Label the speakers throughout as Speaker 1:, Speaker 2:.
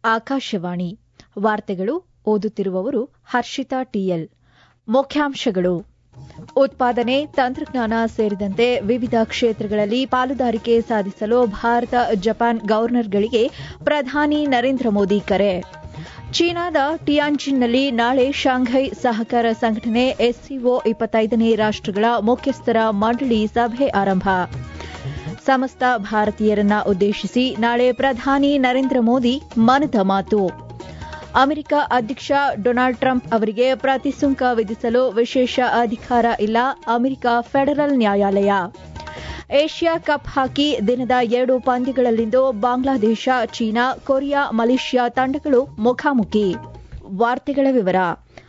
Speaker 1: ಆಕಾಶವಾಣಿ ವಾರ್ತೆಗಳು ಓದುತ್ತಿರುವವರು ಹರ್ಷಿತಾ ಟಿಎಲ್ ಮುಖ್ಯಾಂಶಗಳು ಉತ್ಪಾದನೆ ತಂತ್ರಜ್ಞಾನ ಸೇರಿದಂತೆ ವಿವಿಧ ಕ್ಷೇತ್ರಗಳಲ್ಲಿ ಪಾಲುದಾರಿಕೆ ಸಾಧಿಸಲು ಭಾರತ ಜಪಾನ್ ಗವರ್ನರ್ಗಳಿಗೆ ಪ್ರಧಾನಿ ನರೇಂದ್ರ ಮೋದಿ ಕರೆ ಚೀನಾದ ಟಿಯಾನ್ಜಿನ್ನಲ್ಲಿ ನಾಳೆ ಶಾಂಘೈ ಸಹಕಾರ ಸಂಘಟನೆ ಎಸ್ಸಿಒ ಇಪ್ಪತ್ತೈದನೇ ರಾಷ್ಟಗಳ ಮುಖ್ಯಸ್ಥರ ಮಂಡಳಿ ಸಭೆ ಆರಂಭ ಸಮಸ್ತ ಭಾರತೀಯರನ್ನ ಉದ್ದೇಶಿಸಿ ನಾಳೆ ಪ್ರಧಾನಿ ನರೇಂದ್ರ ಮೋದಿ ಮನದ ಮಾತು ಅಮೆರಿಕ ಅಧ್ಯಕ್ಷ ಡೊನಾಲ್ಡ್ ಟ್ರಂಪ್ ಅವರಿಗೆ ಪ್ರತಿಸುಂಕ ವಿಧಿಸಲು ವಿಶೇಷ ಅಧಿಕಾರ ಇಲ್ಲ ಅಮೆರಿಕ ಫೆಡರಲ್ ನ್ಯಾಯಾಲಯ ಏಷ್ಯಾ ಕಪ್ ಹಾಕಿ ದಿನದ ಎರಡು ಪಂದ್ಯಗಳಲ್ಲಿಂದು ಬಾಂಗ್ಲಾದೇಶ ಚೀನಾ ಕೊರಿಯಾ ಮಲೇಷ್ಯಾ ತಂಡಗಳು ಮುಖಾಮುಖಿ ವಾರ್ತೆಗಳ ವಿವರ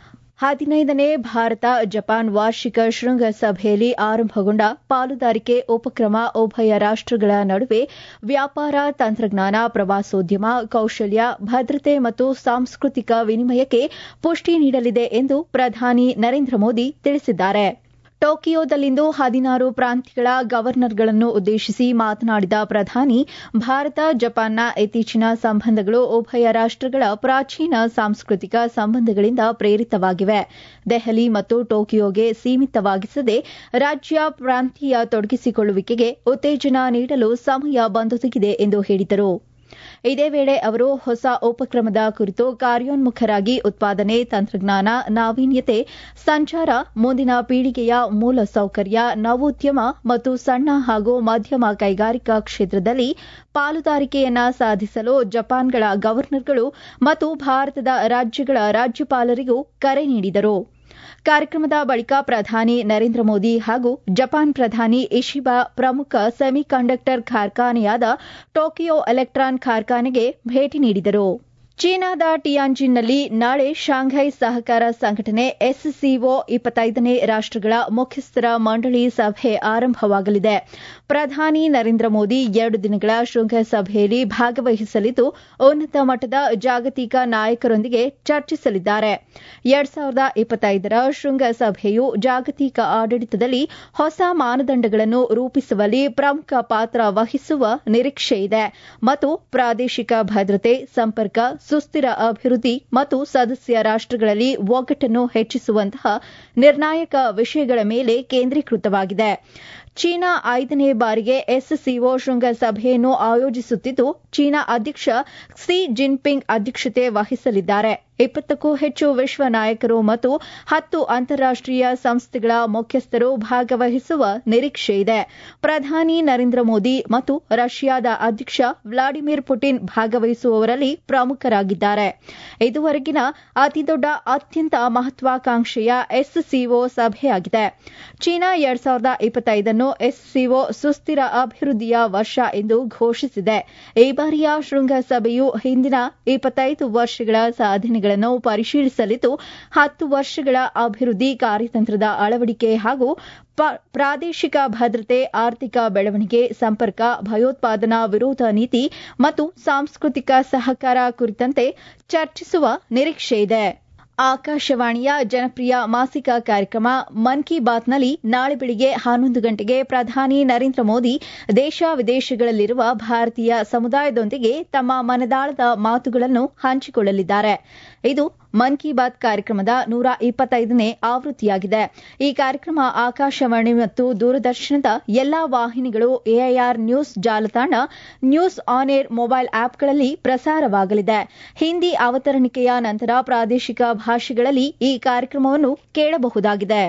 Speaker 1: ಹದಿನೈದನೇ ಭಾರತ ಜಪಾನ್ ವಾರ್ಷಿಕ ಶೃಂಗಸಭೆಯಲ್ಲಿ ಆರಂಭಗೊಂಡ ಪಾಲುದಾರಿಕೆ ಉಪಕ್ರಮ ಉಭಯ ರಾಷ್ಟಗಳ ನಡುವೆ ವ್ಯಾಪಾರ ತಂತ್ರಜ್ಞಾನ ಪ್ರವಾಸೋದ್ಯಮ ಕೌಶಲ್ಯ ಭದ್ರತೆ ಮತ್ತು ಸಾಂಸ್ಕೃತಿಕ ವಿನಿಮಯಕ್ಕೆ ಪುಷ್ಟಿ ನೀಡಲಿದೆ ಎಂದು ಪ್ರಧಾನಿ ನರೇಂದ್ರ ಮೋದಿ ತಿಳಿಸಿದ್ದಾರೆ ಟೋಕಿಯೋದಲ್ಲಿಂದು ಹದಿನಾರು ಪ್ರಾಂತ್ಯಗಳ ಗವರ್ನರ್ಗಳನ್ನು ಉದ್ದೇಶಿಸಿ ಮಾತನಾಡಿದ ಪ್ರಧಾನಿ ಭಾರತ ಜಪಾನ್ನ ಇತ್ತೀಚಿನ ಸಂಬಂಧಗಳು ಉಭಯ ರಾಷ್ಟಗಳ ಪ್ರಾಚೀನ ಸಾಂಸ್ಕೃತಿಕ ಸಂಬಂಧಗಳಿಂದ ಪ್ರೇರಿತವಾಗಿವೆ ದೆಹಲಿ ಮತ್ತು ಟೋಕಿಯೋಗೆ ಸೀಮಿತವಾಗಿಸದೆ ರಾಜ್ಯ ಪ್ರಾಂತೀಯ ತೊಡಗಿಸಿಕೊಳ್ಳುವಿಕೆಗೆ ಉತ್ತೇಜನ ನೀಡಲು ಸಮಯ ಬಂದೊದಗಿದೆ ಎಂದು ಹೇಳಿದರು ಇದೇ ವೇಳೆ ಅವರು ಹೊಸ ಉಪಕ್ರಮದ ಕುರಿತು ಕಾರ್ಯೋನ್ಮುಖರಾಗಿ ಉತ್ಪಾದನೆ ತಂತ್ರಜ್ಞಾನ ನಾವೀನ್ಯತೆ ಸಂಚಾರ ಮುಂದಿನ ಪೀಳಿಗೆಯ ಮೂಲಸೌಕರ್ಯ ನವೋದ್ಯಮ ಮತ್ತು ಸಣ್ಣ ಹಾಗೂ ಮಧ್ಯಮ ಕೈಗಾರಿಕಾ ಕ್ಷೇತ್ರದಲ್ಲಿ ಪಾಲುದಾರಿಕೆಯನ್ನ ಸಾಧಿಸಲು ಜಪಾನ್ಗಳ ಗವರ್ನರ್ಗಳು ಮತ್ತು ಭಾರತದ ರಾಜ್ಯಗಳ ರಾಜ್ಯಪಾಲರಿಗೂ ಕರೆ ನೀಡಿದರು ಕಾರ್ಯಕ್ರಮದ ಬಳಿಕ ಪ್ರಧಾನಿ ನರೇಂದ್ರ ಮೋದಿ ಹಾಗೂ ಜಪಾನ್ ಪ್ರಧಾನಿ ಇಶಿಬಾ ಪ್ರಮುಖ ಸೆಮಿಕಂಡಕ್ಟರ್ ಕಾರ್ಖಾನೆಯಾದ ಟೋಕಿಯೋ ಎಲೆಕ್ಟ್ರಾನ್ ಕಾರ್ಖಾನೆಗೆ ಭೇಟಿ ನೀಡಿದರು ಚೀನಾದ ಟಿಯಾನ್ಜಿನ್ನಲ್ಲಿ ನಾಳೆ ಶಾಂಘೈ ಸಹಕಾರ ಸಂಘಟನೆ ಎಸ್ಸಿಒ ಇಪ್ಪತ್ತೈದನೇ ರಾಷ್ಟಗಳ ಮುಖ್ಯಸ್ಥರ ಮಂಡಳಿ ಸಭೆ ಆರಂಭವಾಗಲಿದೆ ಪ್ರಧಾನಿ ನರೇಂದ್ರ ಮೋದಿ ಎರಡು ದಿನಗಳ ಶೃಂಗಸಭೆಯಲ್ಲಿ ಭಾಗವಹಿಸಲಿದ್ದು ಉನ್ನತ ಮಟ್ಟದ ಜಾಗತಿಕ ನಾಯಕರೊಂದಿಗೆ ಚರ್ಚಿಸಲಿದ್ದಾರೆ ಎರಡ್ ಸಾವಿರದ ಇಪ್ಪತ್ತೈದರ ಶೃಂಗಸಭೆಯು ಜಾಗತಿಕ ಆಡಳಿತದಲ್ಲಿ ಹೊಸ ಮಾನದಂಡಗಳನ್ನು ರೂಪಿಸುವಲ್ಲಿ ಪ್ರಮುಖ ಪಾತ್ರ ವಹಿಸುವ ನಿರೀಕ್ಷೆಯಿದೆ ಮತ್ತು ಪ್ರಾದೇಶಿಕ ಭದ್ರತೆ ಸಂಪರ್ಕ ಸುಸ್ಥಿರ ಅಭಿವೃದ್ಧಿ ಮತ್ತು ಸದಸ್ಯ ರಾಷ್ಟಗಳಲ್ಲಿ ಒಗ್ಗಟ್ಟನ್ನು ಹೆಚ್ಚಿಸುವಂತಹ ನಿರ್ಣಾಯಕ ವಿಷಯಗಳ ಮೇಲೆ ಕೇಂದ್ರೀಕೃತವಾಗಿದೆ ಚೀನಾ ಐದನೇ ಬಾರಿಗೆ ಎಸ್ಸಿಒ ಶೃಂಗಸಭೆಯನ್ನು ಆಯೋಜಿಸುತ್ತಿದ್ದು ಚೀನಾ ಅಧ್ಯಕ್ಷ ಕ್ಸಿ ಜಿನ್ಪಿಂಗ್ ಅಧ್ಯಕ್ಷತೆ ವಹಿಸಲಿದ್ದಾರೆ ಇಪ್ಪತ್ತಕ್ಕೂ ಹೆಚ್ಚು ವಿಶ್ವ ನಾಯಕರು ಮತ್ತು ಹತ್ತು ಅಂತಾರಾಷ್ಟೀಯ ಸಂಸ್ಥೆಗಳ ಮುಖ್ಯಸ್ಥರು ಭಾಗವಹಿಸುವ ನಿರೀಕ್ಷೆಯಿದೆ ಪ್ರಧಾನಿ ನರೇಂದ್ರ ಮೋದಿ ಮತ್ತು ರಷ್ಯಾದ ಅಧ್ಯಕ್ಷ ವ್ಲಾಡಿಮಿರ್ ಪುಟಿನ್ ಭಾಗವಹಿಸುವವರಲ್ಲಿ ಪ್ರಮುಖರಾಗಿದ್ದಾರೆ ಇದುವರೆಗಿನ ಅತಿದೊಡ್ಡ ಅತ್ಯಂತ ಮಹತ್ವಾಕಾಂಕ್ಷೆಯ ಎಸ್ಸಿಒ ಸಭೆಯಾಗಿದೆ ಚೀನಾ ಎರಡ್ ಸಾವಿರದ ಇಪ್ಪತ್ತೈದನ್ನು ಎಸ್ಸಿಒ ಸುಸ್ಥಿರ ಅಭಿವೃದ್ಧಿಯ ವರ್ಷ ಎಂದು ಘೋಷಿಸಿದೆ ಈ ಬಾರಿಯ ಶೃಂಗಸಭೆಯು ಹಿಂದಿನ ಇಪ್ಪತ್ತೈದು ವರ್ಷಗಳ ಸಾಧನೆಗಳನ್ನು ಪರಿಶೀಲಿಸಲಿದ್ದು ಹತ್ತು ವರ್ಷಗಳ ಅಭಿವೃದ್ಧಿ ಕಾರ್ಯತಂತ್ರದ ಅಳವಡಿಕೆ ಹಾಗೂ ಪ್ರಾದೇಶಿಕ ಭದ್ರತೆ ಆರ್ಥಿಕ ಬೆಳವಣಿಗೆ ಸಂಪರ್ಕ ಭಯೋತ್ಪಾದನಾ ವಿರೋಧ ನೀತಿ ಮತ್ತು ಸಾಂಸ್ಕೃತಿಕ ಸಹಕಾರ ಕುರಿತಂತೆ ಚರ್ಚಿಸುವ ನಿರೀಕ್ಷೆಯಿದೆ ಆಕಾಶವಾಣಿಯ ಜನಪ್ರಿಯ ಮಾಸಿಕ ಕಾರ್ಯಕ್ರಮ ಮನ್ ಕಿ ಬಾತ್ನಲ್ಲಿ ನಾಳೆ ಬೆಳಿಗ್ಗೆ ಹನ್ನೊಂದು ಗಂಟೆಗೆ ಪ್ರಧಾನಿ ನರೇಂದ್ರ ಮೋದಿ ದೇಶ ವಿದೇಶಗಳಲ್ಲಿರುವ ಭಾರತೀಯ ಸಮುದಾಯದೊಂದಿಗೆ ತಮ್ಮ ಮನದಾಳದ ಮಾತುಗಳನ್ನು ಹಂಚಿಕೊಳ್ಳಲಿದ್ದಾರೆ ಇದು ಮನ್ ಕಿ ಬಾತ್ ಕಾರ್ಯಕ್ರಮದ ನೂರ ಇಪ್ಪತ್ತೈದನೇ ಆವೃತ್ತಿಯಾಗಿದೆ ಈ ಕಾರ್ಯಕ್ರಮ ಆಕಾಶವಾಣಿ ಮತ್ತು ದೂರದರ್ಶನದ ಎಲ್ಲಾ ವಾಹಿನಿಗಳು ಎಐಆರ್ ನ್ಯೂಸ್ ಜಾಲತಾಣ ನ್ಯೂಸ್ ಆನ್ ಏರ್ ಮೊಬೈಲ್ ಆಪ್ಗಳಲ್ಲಿ ಪ್ರಸಾರವಾಗಲಿದೆ ಹಿಂದಿ ಅವತರಣಿಕೆಯ ನಂತರ ಪ್ರಾದೇಶಿಕ ಭಾಷೆಗಳಲ್ಲಿ ಈ ಕಾರ್ಯಕ್ರಮವನ್ನು ಕೇಳಬಹುದಾಗಿದೆ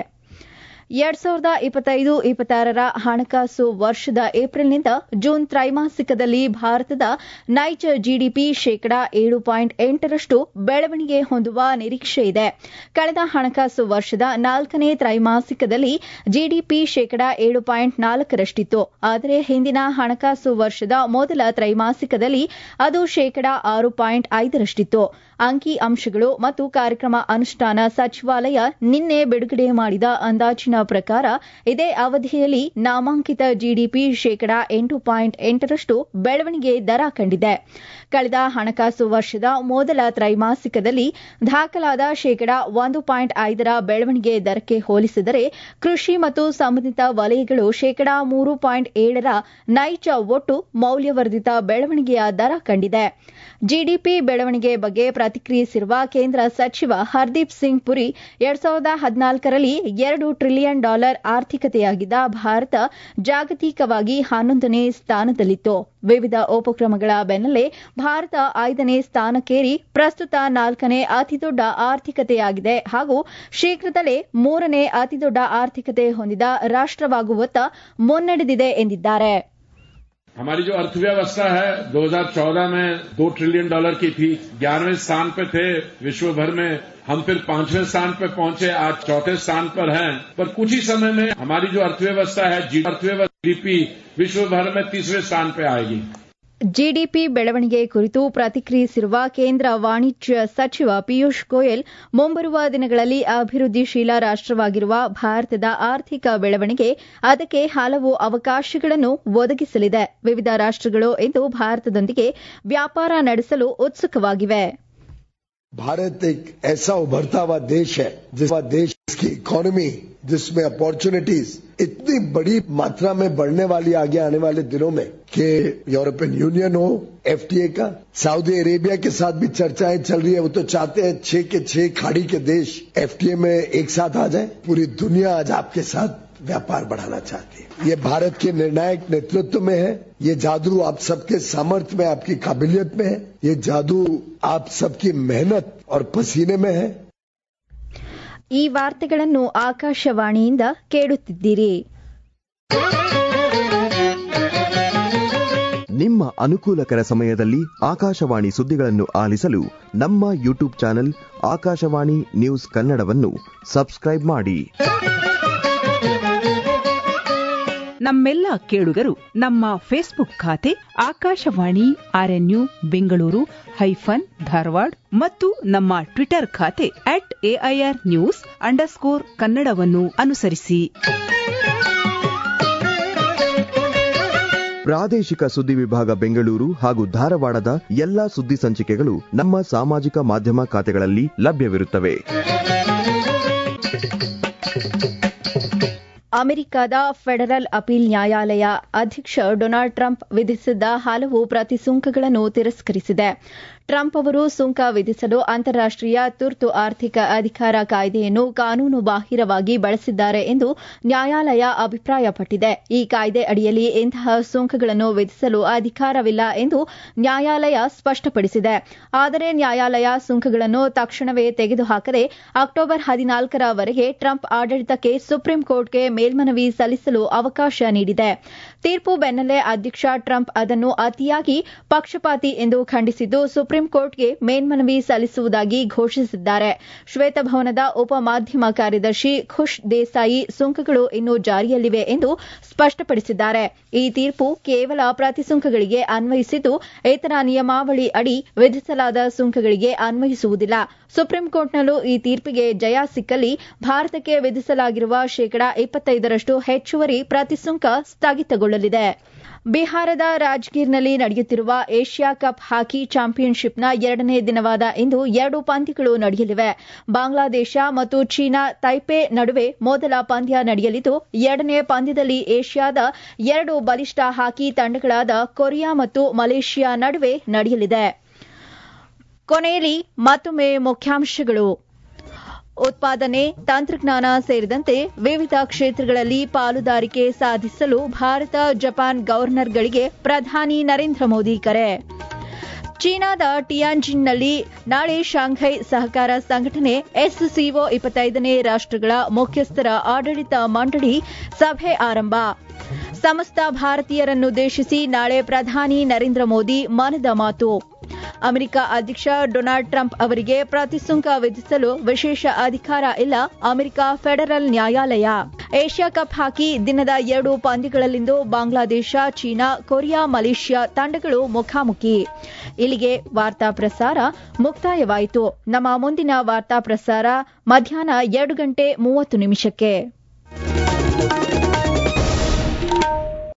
Speaker 1: ಎರಡ್ ಸಾವಿರದ ಇಪ್ಪತ್ತೈದು ಇಪ್ಪತ್ತಾರರ ಹಣಕಾಸು ವರ್ಷದ ಏಪ್ರಿಲ್ನಿಂದ ಜೂನ್ ತ್ರೈಮಾಸಿಕದಲ್ಲಿ ಭಾರತದ ನೈಜ ಜಿಡಿಪಿ ಶೇಕಡಾ ಏಳು ಪಾಯಿಂಟ್ ಎಂಟರಷ್ಟು ಬೆಳವಣಿಗೆ ಹೊಂದುವ ನಿರೀಕ್ಷೆಯಿದೆ ಕಳೆದ ಹಣಕಾಸು ವರ್ಷದ ನಾಲ್ಕನೇ ತ್ರೈಮಾಸಿಕದಲ್ಲಿ ಜಿಡಿಪಿ ಶೇಕಡಾ ಏಳು ಪಾಯಿಂಟ್ ನಾಲ್ಕರಷ್ಟಿತ್ತು ಆದರೆ ಹಿಂದಿನ ಹಣಕಾಸು ವರ್ಷದ ಮೊದಲ ತ್ರೈಮಾಸಿಕದಲ್ಲಿ ಅದು ಶೇಕಡಾ ಆರು ಪಾಯಿಂಟ್ ಐದರಷ್ಟಿತ್ತು ಅಂಕಿ ಅಂಶಗಳು ಮತ್ತು ಕಾರ್ಯಕ್ರಮ ಅನುಷ್ಠಾನ ಸಚಿವಾಲಯ ನಿನ್ನೆ ಬಿಡುಗಡೆ ಮಾಡಿದ ಅಂದಾಜಿನ ಪ್ರಕಾರ ಇದೇ ಅವಧಿಯಲ್ಲಿ ನಾಮಾಂಕಿತ ಜಿಡಿಪಿ ಶೇಕಡಾ ಎಂಟು ಪಾಯಿಂಟ್ ಎಂಟರಷ್ಟು ಬೆಳವಣಿಗೆ ದರ ಕಂಡಿದೆ ಕಳೆದ ಹಣಕಾಸು ವರ್ಷದ ಮೊದಲ ತ್ರೈಮಾಸಿಕದಲ್ಲಿ ದಾಖಲಾದ ಶೇಕಡಾ ಒಂದು ಪಾಯಿಂಟ್ ಐದರ ಬೆಳವಣಿಗೆ ದರಕ್ಕೆ ಹೋಲಿಸಿದರೆ ಕೃಷಿ ಮತ್ತು ಸಂಬಂಧಿತ ವಲಯಗಳು ಶೇಕಡಾ ಮೂರು ಪಾಯಿಂಟ್ ಏಳರ ನೈಜ ಒಟ್ಟು ಮೌಲ್ಯವರ್ಧಿತ ಬೆಳವಣಿಗೆಯ ದರ ಕಂಡಿದೆ ಜಿಡಿಪಿ ಬೆಳವಣಿಗೆ ಬಗ್ಗೆ ಪ್ರತಿಕ್ರಿಯಿಸಿರುವ ಕೇಂದ್ರ ಸಚಿವ ಹರ್ದೀಪ್ ಸಿಂಗ್ ಪುರಿ ಎರಡ್ ಸಾವಿರದ ಹದಿನಾಲ್ಕರಲ್ಲಿ ಎರಡು ಟ್ರಿಲಿಯನ್ ಡಾಲರ್ ಆರ್ಥಿಕತೆಯಾಗಿದ್ದ ಭಾರತ ಜಾಗತಿಕವಾಗಿ ಹನ್ನೊಂದನೇ ಸ್ಥಾನದಲ್ಲಿತ್ತು ವಿವಿಧ ಉಪಕ್ರಮಗಳ ಬೆನ್ನಲ್ಲೇ ಭಾರತ ಐದನೇ ಸ್ಥಾನಕ್ಕೇರಿ ಪ್ರಸ್ತುತ ನಾಲ್ಕನೇ ಅತಿದೊಡ್ಡ ಆರ್ಥಿಕತೆಯಾಗಿದೆ ಹಾಗೂ ಶೀಘ್ರದಲ್ಲೇ ಮೂರನೇ ಅತಿದೊಡ್ಡ ಆರ್ಥಿಕತೆ ಹೊಂದಿದ ರಾಷ್ಟವಾಗುವತ್ತ ಮುನ್ನಡೆದಿದೆ ಎಂದಿದ್ದಾರೆ
Speaker 2: हमारी जो अर्थव्यवस्था है 2014 में दो ट्रिलियन डॉलर की थी ग्यारहवें स्थान पे थे विश्व भर में हम फिर पांचवें स्थान पे पहुंचे आज चौथे स्थान पर हैं पर कुछ ही समय में हमारी जो अर्थव्यवस्था है अर्थव्यवस्था जीडीपी विश्व भर में तीसरे स्थान पे आएगी
Speaker 1: ಜಿಡಿಪಿ ಬೆಳವಣಿಗೆ ಕುರಿತು ಪ್ರತಿಕ್ರಿಯಿಸಿರುವ ಕೇಂದ್ರ ವಾಣಿಜ್ಯ ಸಚಿವ ಪಿಯೂಷ್ ಗೋಯಲ್ ಮುಂಬರುವ ದಿನಗಳಲ್ಲಿ ಅಭಿವೃದ್ಧಿಶೀಲ ರಾಷ್ಟವಾಗಿರುವ ಭಾರತದ ಆರ್ಥಿಕ ಬೆಳವಣಿಗೆ ಅದಕ್ಕೆ ಹಲವು ಅವಕಾಶಗಳನ್ನು ಒದಗಿಸಲಿದೆ ವಿವಿಧ ರಾಷ್ಟಗಳು ಇಂದು ಭಾರತದೊಂದಿಗೆ ವ್ಯಾಪಾರ ನಡೆಸಲು ಉತ್ಸುಕವಾಗಿವೆ
Speaker 3: भारत एक ऐसा उभरता हुआ देश है जिस देश की इकोनॉमी जिसमें अपॉर्चुनिटीज इतनी बड़ी मात्रा में बढ़ने वाली आगे आने वाले दिनों में कि यूरोपियन यूनियन हो एफटीए का सऊदी अरेबिया के साथ भी चर्चाएं चल रही है वो तो चाहते हैं छह के छह खाड़ी के देश एफटीए में एक साथ आ जाए पूरी दुनिया आज आपके साथ व्यापार बढ़ाना चाहती है ये भारत के निर्णायक नेतृत्व में है ये जादू आप सबके सामर्थ्य में आपकी काबिलियत में है ये जादू आप सबकी मेहनत और पसीने में है
Speaker 1: ಈ ವಾರ್ತೆಗಳನ್ನು ಆಕಾಶವಾಣಿಯಿಂದ ಕೇಳುತ್ತಿದ್ದೀರಿ
Speaker 4: ನಿಮ್ಮ ಅನುಕೂಲಕರ ಸಮಯದಲ್ಲಿ ಆಕಾಶವಾಣಿ ಸುದ್ದಿಗಳನ್ನು ಆಲಿಸಲು ನಮ್ಮ ಯೂಟ್ಯೂಬ್ ಚಾನೆಲ್ ಆಕಾಶವಾಣಿ ನ್ಯೂಸ್ ಕನ್ನಡವನ್ನು ಸಬ್ಸ್ಕ್ರೈಬ್ ಮಾಡಿ
Speaker 5: ನಮ್ಮೆಲ್ಲ ಕೇಳುಗರು ನಮ್ಮ ಫೇಸ್ಬುಕ್ ಖಾತೆ ಆಕಾಶವಾಣಿ ಆರ್ಎನ್ಯು ಬೆಂಗಳೂರು ಹೈಫನ್ ಧಾರವಾಡ ಮತ್ತು ನಮ್ಮ ಟ್ವಿಟರ್ ಖಾತೆ ಅಟ್ ಎಐಆರ್ ನ್ಯೂಸ್ ಅಂಡರ್ಸ್ಕೋರ್ ಕನ್ನಡವನ್ನು ಅನುಸರಿಸಿ
Speaker 4: ಪ್ರಾದೇಶಿಕ ಸುದ್ದಿ ವಿಭಾಗ ಬೆಂಗಳೂರು ಹಾಗೂ ಧಾರವಾಡದ ಎಲ್ಲಾ ಸುದ್ದಿ ಸಂಚಿಕೆಗಳು ನಮ್ಮ ಸಾಮಾಜಿಕ ಮಾಧ್ಯಮ ಖಾತೆಗಳಲ್ಲಿ ಲಭ್ಯವಿರುತ್ತವೆ
Speaker 1: ಅಮೆರಿಕದ ಫೆಡರಲ್ ಅಪೀಲ್ ನ್ಯಾಯಾಲಯ ಅಧ್ಯಕ್ಷ ಡೊನಾಲ್ಡ್ ಟ್ರಂಪ್ ವಿಧಿಸಿದ್ದ ಹಲವು ಪ್ರತಿಸುಂಕಗಳನ್ನು ತಿರಸ್ಕರಿಸಿದೆ ಟ್ರಂಪ್ ಅವರು ಸುಂಕ ವಿಧಿಸಲು ಅಂತಾರಾಷ್ಟೀಯ ತುರ್ತು ಆರ್ಥಿಕ ಅಧಿಕಾರ ಕಾಯ್ದೆಯನ್ನು ಕಾನೂನು ಬಾಹಿರವಾಗಿ ಬಳಸಿದ್ದಾರೆ ಎಂದು ನ್ಯಾಯಾಲಯ ಅಭಿಪ್ರಾಯಪಟ್ಟಿದೆ ಈ ಕಾಯ್ದೆ ಅಡಿಯಲ್ಲಿ ಇಂತಹ ಸುಂಕಗಳನ್ನು ವಿಧಿಸಲು ಅಧಿಕಾರವಿಲ್ಲ ಎಂದು ನ್ಯಾಯಾಲಯ ಸ್ಪಷ್ಟಪಡಿಸಿದೆ ಆದರೆ ನ್ಯಾಯಾಲಯ ಸುಂಕಗಳನ್ನು ತಕ್ಷಣವೇ ತೆಗೆದುಹಾಕದೆ ಅಕ್ಟೋಬರ್ ಹದಿನಾಲ್ಕರವರೆಗೆ ಟ್ರಂಪ್ ಆಡಳಿತಕ್ಕೆ ಸುಪ್ರೀಂ ಕೋರ್ಟ್ಗೆ ಮೇಲ್ಮನವಿ ಸಲ್ಲಿಸಲು ಅವಕಾಶ ನೀಡಿದೆ ತೀರ್ಪು ಬೆನ್ನಲ್ಲೇ ಅಧ್ಯಕ್ಷ ಟ್ರಂಪ್ ಅದನ್ನು ಅತಿಯಾಗಿ ಪಕ್ಷಪಾತಿ ಎಂದು ಖಂಡಿಸಿದ್ದು ಸುಪ್ರೀಂ ಕೋರ್ಟ್ಗೆ ಮೇಲ್ಮನವಿ ಸಲ್ಲಿಸುವುದಾಗಿ ಘೋಷಿಸಿದ್ದಾರೆ ಶ್ವೇತಭವನದ ಉಪ ಮಾಧ್ಯಮ ಕಾರ್ಯದರ್ಶಿ ಖುಷ್ ದೇಸಾಯಿ ಸುಂಕಗಳು ಇನ್ನೂ ಜಾರಿಯಲ್ಲಿವೆ ಎಂದು ಸ್ಪಷ್ಟಪಡಿಸಿದ್ದಾರೆ ಈ ತೀರ್ಪು ಕೇವಲ ಪ್ರತಿಸುಂಕಗಳಿಗೆ ಅನ್ವಯಿಸಿದ್ದು ಇತರ ನಿಯಮಾವಳಿ ಅಡಿ ವಿಧಿಸಲಾದ ಸುಂಕಗಳಿಗೆ ಅನ್ವಯಿಸುವುದಿಲ್ಲ ಸುಪ್ರೀಂ ಕೋರ್ಟ್ನಲ್ಲೂ ಈ ತೀರ್ಪಿಗೆ ಜಯ ಸಿಕ್ಕಲ್ಲಿ ಭಾರತಕ್ಕೆ ವಿಧಿಸಲಾಗಿರುವ ಶೇಕಡಾ ಇಪ್ಪತ್ತೈದರಷ್ಟು ಹೆಚ್ಚುವರಿ ಪ್ರತಿಸುಂಕ ಸ್ಥಗಿತಗೊಳ್ಳಲಿದೆ ಬಿಹಾರದ ರಾಜ್ಗೀರ್ನಲ್ಲಿ ನಡೆಯುತ್ತಿರುವ ಏಷ್ಯಾ ಕಪ್ ಹಾಕಿ ಚಾಂಪಿಯನ್ಶಿಪ್ನ ಎರಡನೇ ದಿನವಾದ ಇಂದು ಎರಡು ಪಂದ್ಯಗಳು ನಡೆಯಲಿವೆ ಬಾಂಗ್ಲಾದೇಶ ಮತ್ತು ಚೀನಾ ತೈಪೆ ನಡುವೆ ಮೊದಲ ಪಂದ್ಯ ನಡೆಯಲಿದ್ದು ಎರಡನೇ ಪಂದ್ಯದಲ್ಲಿ ಏಷ್ಯಾದ ಎರಡು ಬಲಿಷ್ಠ ಹಾಕಿ ತಂಡಗಳಾದ ಕೊರಿಯಾ ಮತ್ತು ಮಲೇಷಿಯಾ ನಡುವೆ ನಡೆಯಲಿದೆ ಕೊನೆಯಲ್ಲಿ ಮತ್ತೊಮ್ಮೆ ಮುಖ್ಯಾಂಶಗಳು ಉತ್ಪಾದನೆ ತಂತ್ರಜ್ಞಾನ ಸೇರಿದಂತೆ ವಿವಿಧ ಕ್ಷೇತ್ರಗಳಲ್ಲಿ ಪಾಲುದಾರಿಕೆ ಸಾಧಿಸಲು ಭಾರತ ಜಪಾನ್ ಗವರ್ನರ್ಗಳಿಗೆ ಪ್ರಧಾನಿ ನರೇಂದ್ರ ಮೋದಿ ಕರೆ ಚೀನಾದ ಟಿಯಾನ್ಜಿನ್ನಲ್ಲಿ ನಾಳೆ ಶಾಂಘೈ ಸಹಕಾರ ಸಂಘಟನೆ ಎಸ್ಸಿಒ ಇಪ್ಪತ್ತೈದನೇ ರಾಷ್ಟಗಳ ಮುಖ್ಯಸ್ಥರ ಆಡಳಿತ ಮಂಡಳಿ ಸಭೆ ಆರಂಭ ಸಮಸ್ತ ಭಾರತೀಯರನ್ನುದ್ದೇಶಿಸಿ ನಾಳೆ ಪ್ರಧಾನಿ ನರೇಂದ್ರ ಮೋದಿ ಮನದ ಮಾತು ಅಮೆರಿಕ ಅಧ್ಯಕ್ಷ ಡೊನಾಲ್ಡ್ ಟ್ರಂಪ್ ಅವರಿಗೆ ಪ್ರತಿಸುಂಕ ವಿಧಿಸಲು ವಿಶೇಷ ಅಧಿಕಾರ ಇಲ್ಲ ಅಮೆರಿಕ ಫೆಡರಲ್ ನ್ಯಾಯಾಲಯ ಏಷ್ಯಾ ಕಪ್ ಹಾಕಿ ದಿನದ ಎರಡು ಪಂದ್ಯಗಳಲ್ಲಿಂದು ಬಾಂಗ್ಲಾದೇಶ ಚೀನಾ ಕೊರಿಯಾ ಮಲೇಷ್ಯಾ ತಂಡಗಳು ಮುಖಾಮುಖಿ ಇಲ್ಲಿಗೆ ವಾರ್ತಾ ಪ್ರಸಾರ ಮುಕ್ತಾಯವಾಯಿತು ನಮ್ಮ ಮುಂದಿನ ವಾರ್ತಾ ಪ್ರಸಾರ ಮಧ್ಯಾಹ್ನ ಎರಡು ಗಂಟೆ ಮೂವತ್ತು ನಿಮಿಷಕ್ಕೆ